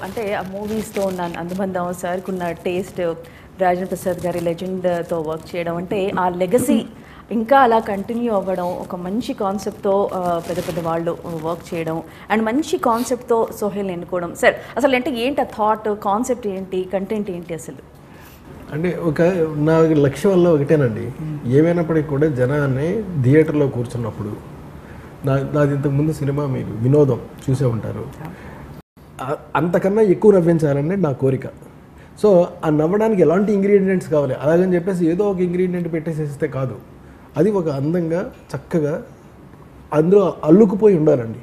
అంటే ఆ మూవీస్తో ఉన్న అనుబంధం సార్కి ఉన్న టేస్ట్ రాజేంద్ర ప్రసాద్ గారి లెజెండ్తో వర్క్ చేయడం అంటే ఆ లెగసీ ఇంకా అలా కంటిన్యూ అవ్వడం ఒక మంచి కాన్సెప్ట్తో పెద్ద పెద్ద వాళ్ళు వర్క్ చేయడం అండ్ మంచి కాన్సెప్ట్తో సోహెల్ని ఎన్నుకోవడం సార్ అసలు అంటే ఏంటి ఆ థాట్ కాన్సెప్ట్ ఏంటి కంటెంట్ ఏంటి అసలు అంటే ఒక నా లక్ష్యం వల్ల ఒకటేనండి ఏమైనప్పటికీ కూడా జనాన్ని థియేటర్లో కూర్చున్నప్పుడు నా నాది ఇంతకుముందు సినిమా మీరు వినోదం చూసే ఉంటారు ఆ- అంతకన్నా ఎక్కువ నవ్వించాలని నా కోరిక సో ఆ నవ్వడానికి ఎలాంటి ఇంగ్రీడియంట్స్ కావాలి అలాగని చెప్పేసి ఏదో ఒక ఇంగ్రీడియంట్ పెట్టేసేస్తే కాదు అది ఒక అందంగా చక్కగా అందులో అల్లుకుపోయి ఉండాలండి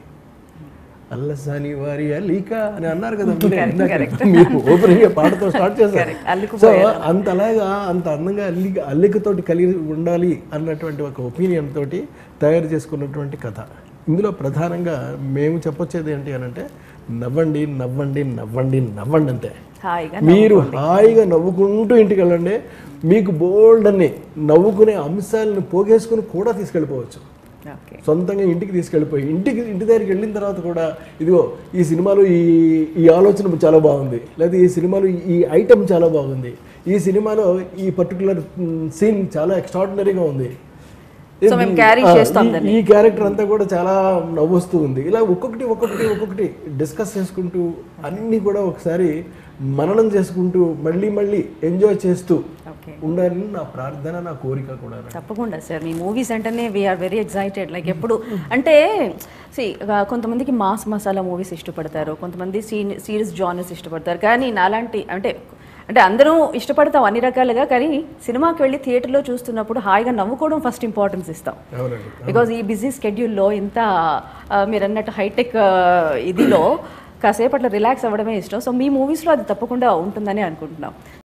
అల్లసాని వారి అలీక అని అన్నారు కదా ముందే. ఇందాక మీరు ఓపెనింగ్ పాటతో స్టార్ట్ చేశారు Correct. అల్లుకుపోయారు. సో అంతలాగా అంత అందంగా అల్లిక అల్లికతోటి కలిగి ఉండాలి అన్నటువంటి ఒక ఒపీనియన్ తోటి తయారు చేసుకున్నటువంటి కథ ఇందులో ప్రధానంగా మేము చెప్పొచ్చేది ఏంటి అని అంటే నవ్వండి నవ్వండి నవ్వండి నవ్వండి అంతే హాయిగా మీరు హాయిగా నవ్వుకుంటూ ఇంటికి వెళ్ళండి మీకు బోల్డ్ అన్ని నవ్వుకునే అంశాలను పోగేసుకుని కూడా తీసుకెళ్ళిపోవచ్చు ఓకే సొంతంగా ఇంటికి తీసుకెళ్ళిపోయి ఇంటికి ఇంటి దగ్గరికి వెళ్ళిన తర్వాత కూడా ఇదిగో ఈ సినిమాలో ఈ ఈ ఆలోచన చాలా బాగుంది లేదా ఈ సినిమాలో ఈ ఐటమ్ చాలా బాగుంది ఈ సినిమాలో ఈ పర్టికులర్ సీన్ చాలా ఎక్స్ట్రాడినరీగా ఉంది So మేము carry ఆ, చేస్తాం ఈ- ఈ క్యారెక్టర్ అంతా కూడా చాలా నవ్వొస్తూ ఉంది ఇలా ఒక్కొక్కటి ఒక్కొక్కటి ఒక్కొక్కటి డిస్కస్ చేసుకుంటూ అన్నీ కూడా ఒకసారి మననం చేసుకుంటూ మళ్ళీ మళ్ళీ ఎంజాయ్ చేస్తూ ఓకే ఉండాలని నా ప్రార్థన నా కోరిక కూడా తప్పకుండా సార్ మీ మూవీస్ అంటేనే వీఆర్ వెరీ ఎక్సైటెడ్ లైక్ ఎప్పుడు అంటే సి కొంతమందికి మాస్ మసాలా మూవీస్ ఇష్టపడతారు కొంతమంది సీన్ సీరియస్ జానర్స్ ఇష్టపడతారు కానీ నాలాంటి అంటే అంటే అందరూ ఇష్టపడతాం అన్ని రకాలుగా కానీ సినిమాకి వెళ్ళి థియేటర్లో చూస్తున్నప్పుడు హాయిగా నవ్వుకోవడం ఫస్ట్ ఇంపార్టెన్స్ ఇస్తాం అవునండి బికాజ్ ఈ బిజీ స్కెడ్యూల్లో ఇంత ఆ, మీరు అన్నట్టు హైటెక్ ఇదిలో కాసేపు అట్లా రిలాక్స్ అవ్వడమే ఇష్టం సో మీ మూవీస్లో అది తప్పకుండా ఉంటుందని అనుకుంటున్నాం